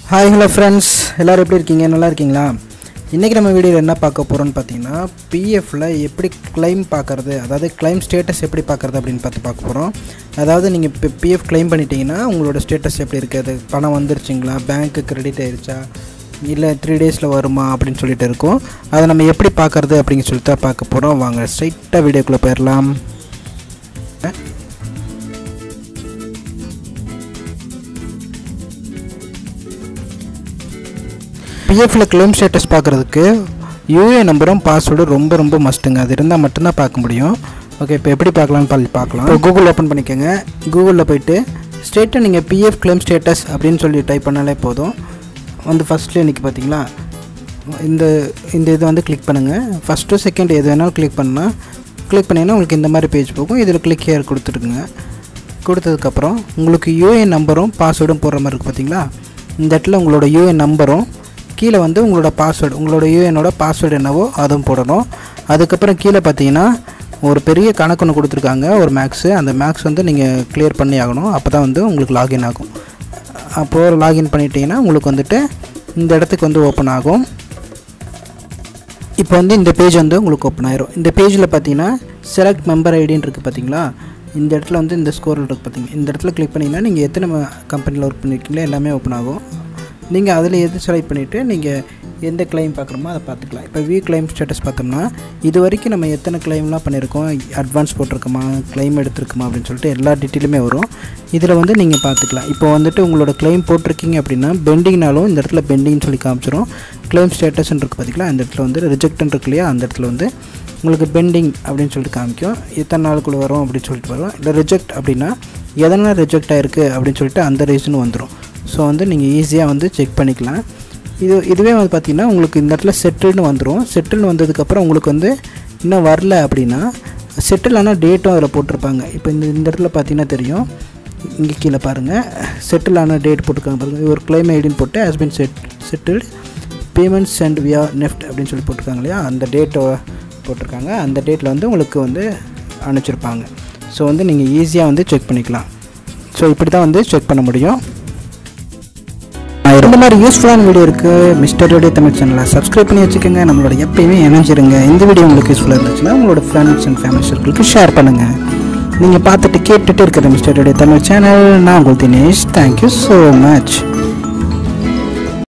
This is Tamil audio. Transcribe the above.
ஹாய் ஹலோ ஃப்ரெண்ட்ஸ் எல்லோரும் எப்படி இருக்கீங்க நல்லா இருக்கீங்களா இன்றைக்கி நம்ம வீடியோவில் என்ன பார்க்க போகிறோம்னு பார்த்தீங்கன்னா பிஎஃப்பில் எப்படி claim பார்க்குறது அதாவது claim ஸ்டேட்டஸ் எப்படி பார்க்குறது அப்படின்னு பார்த்து பார்க்க போகிறோம் அதாவது நீங்கள் இப்போ பிஎஃப் claim பண்ணிட்டீங்கன்னா உங்களோட ஸ்டேட்டஸ் எப்படி இருக்குது பணம் வந்துருச்சுங்களா பேங்க்கு கிரெடிட் ஆயிருச்சா இல்லை த்ரீ டேஸில் வருமா அப்படின்னு சொல்லிட்டு இருக்கும் அதை நம்ம எப்படி பார்க்குறது அப்படின்னு சொல்லிட்டு தான் பார்க்க போகிறோம் வாங்க ஸ்ட்ரைட்டாக வீடியோக்குள்ளே போயிடலாம் பிஎஃப்ல கிளைம் ஸ்டேட்டஸ் பார்க்குறதுக்கு யூஏ நம்பரும் பாஸ்வேர்டும் ரொம்ப ரொம்ப மஸ்ட்டுங்க அது இருந்தால் மட்டும்தான் பார்க்க முடியும் ஓகே இப்போ எப்படி பார்க்கலாம்னு சொல்லி பார்க்கலாம் இப்போ கூகுள் ஓப்பன் பண்ணிக்கோங்க கூகுளில் போயிட்டு ஸ்டேட்டை நீங்கள் பிஎஃப் கிளைம் ஸ்டேட்டஸ் அப்படின்னு சொல்லி டைப் பண்ணாலே போதும் வந்து ஃபஸ்ட்லேயே நிற்க பார்த்தீங்களா இந்த இந்த இதை வந்து கிளிக் பண்ணுங்கள் ஃபஸ்ட்டு செகண்ட் எது வேணாலும் கிளிக் பண்ணால் கிளிக் பண்ணிங்கன்னா உங்களுக்கு இந்த மாதிரி பேஜ் போகும் இதில் கிளிக் ஹேர் கொடுத்துருக்குங்க கொடுத்ததுக்கப்புறம் உங்களுக்கு யூஏஎன் நம்பரும் பாஸ்வேர்டும் போடுற மாதிரி இருக்குது பார்த்தீங்களா இந்த இடத்துல உங்களோட யூஏஎன் நம்பரும் கீழே வந்து உங்களோட பாஸ்வேர்டு உங்களோட யூஏனோட பாஸ்வேர்டு என்னவோ அதுவும் போடணும் அதுக்கப்புறம் கீழே பார்த்தீங்கன்னா ஒரு பெரிய கணக்கு ஒன்று கொடுத்துருக்காங்க ஒரு மேக்ஸு அந்த மேக்ஸ் வந்து நீங்கள் கிளியர் பண்ணி ஆகணும் அப்போ தான் வந்து உங்களுக்கு லாகின் ஆகும் அப்போது லாகின் பண்ணிட்டீங்கன்னா உங்களுக்கு வந்துட்டு இந்த இடத்துக்கு வந்து ஓப்பன் ஆகும் இப்போ வந்து இந்த பேஜ் வந்து உங்களுக்கு ஓப்பன் ஆயிரும் இந்த பேஜில் பார்த்தீங்கன்னா செலக்ட் மெம்பர் ஐடின்னு இருக்குது பார்த்தீங்களா இந்த இடத்துல வந்து இந்த ஸ்கோர் இருக்குது பார்த்தீங்க இந்த இடத்துல கிளிக் பண்ணிங்கன்னா நீங்கள் எத்தனை கம்பெனியில் ஒர்க் பண்ணியிருக்கீங்களோ எல்லாமே ஓப்பன் ஆகும் நீங்கள் அதில் எது செலக்ட் பண்ணிவிட்டு நீங்கள் எந்த கிளைம் பார்க்குறோமோ அதை பார்த்துக்கலாம் இப்போ வி கிளைம் ஸ்டேட்டஸ் பார்த்தோம்னா இது வரைக்கும் நம்ம எத்தனை கிளைம்லாம் பண்ணியிருக்கோம் அட்வான்ஸ் போட்டிருக்கோமா கிளைம் எடுத்திருக்குமா அப்படின்னு சொல்லிட்டு எல்லா டீட்டெயிலுமே வரும் இதில் வந்து நீங்கள் பார்த்துக்கலாம் இப்போ வந்துட்டு உங்களோட கிளைம் போட்டிருக்கீங்க அப்படின்னா பெண்டிங்னாலும் இந்த இடத்துல பெண்டிங்னு சொல்லி காமிச்சிரும் கிளைம் ஸ்டேட்டஸ்ன்னு இருக்குது பார்த்தீங்களா அந்த இடத்துல வந்து ரிஜெக்ட்னு இருக்கு இல்லையா அந்த இடத்துல வந்து உங்களுக்கு பெண்டிங் அப்படின்னு சொல்லிட்டு காமிக்கும் எத்தனை நாளுக்குள்ளே வரும் அப்படின்னு சொல்லிட்டு வரும் இல்லை ரிஜெக்ட் அப்படின்னா எதனால் ரிஜெக்ட் ஆயிருக்கு அப்படின்னு சொல்லிட்டு அந்த ரீசன் வந்துடும் ஸோ வந்து நீங்கள் ஈஸியாக வந்து செக் பண்ணிக்கலாம் இது இதுவே வந்து பார்த்திங்கன்னா உங்களுக்கு இந்த இடத்துல செட்டில்னு வந்துடும் செட்டில்னு வந்ததுக்கப்புறம் உங்களுக்கு வந்து இன்னும் வரல அப்படின்னா செட்டில் ஆனால் டேட்டும் அதில் போட்டிருப்பாங்க இப்போ இந்த இந்த இடத்துல பார்த்தீங்கன்னா தெரியும் இங்கே கீழே பாருங்கள் செட்டில் ஆன டேட் போட்டிருக்காங்க பாருங்கள் ஒரு கிளைம் ஐடின்னு போட்டு husband set settled payments and via NEFT அப்படின்னு சொல்லி போட்டிருக்காங்க இல்லையா அந்த டேட்டை போட்டிருக்காங்க அந்த டேட்டில் வந்து உங்களுக்கு வந்து அனுப்பிச்சிருப்பாங்க ஸோ வந்து நீங்கள் ஈஸியாக வந்து செக் பண்ணிக்கலாம் ஸோ இப்படி தான் வந்து செக் பண்ண முடியும் இந்த மாதிரி யூஸ்ஃபுல்லான வீடியோ இருக்குது மிஸ்டர் ரேடியோ தமிழ் சேனலை சப்ஸ்கிரைப் பண்ணி வச்சுக்கோங்க நம்மளோட எப்பயுமே இணைஞ்சிருங்க இந்த வீடியோ உங்களுக்கு யூஸ்ஃபுல்லாக இருந்துச்சுன்னா உங்களோட ஃப்ரெண்ட்ஸ் அண்ட் ஃபேமிலி சர்க்கிளுக்கு ஷேர் பண்ணுங்கள் நீங்கள் பார்த்துட்டு கேட்டுட்டு இருக்கிற மிஸ்டர் ரேடியோ தமிழ் சேனல் நான் உங்கள் தினேஷ் தேங்க்யூ ஸோ மச்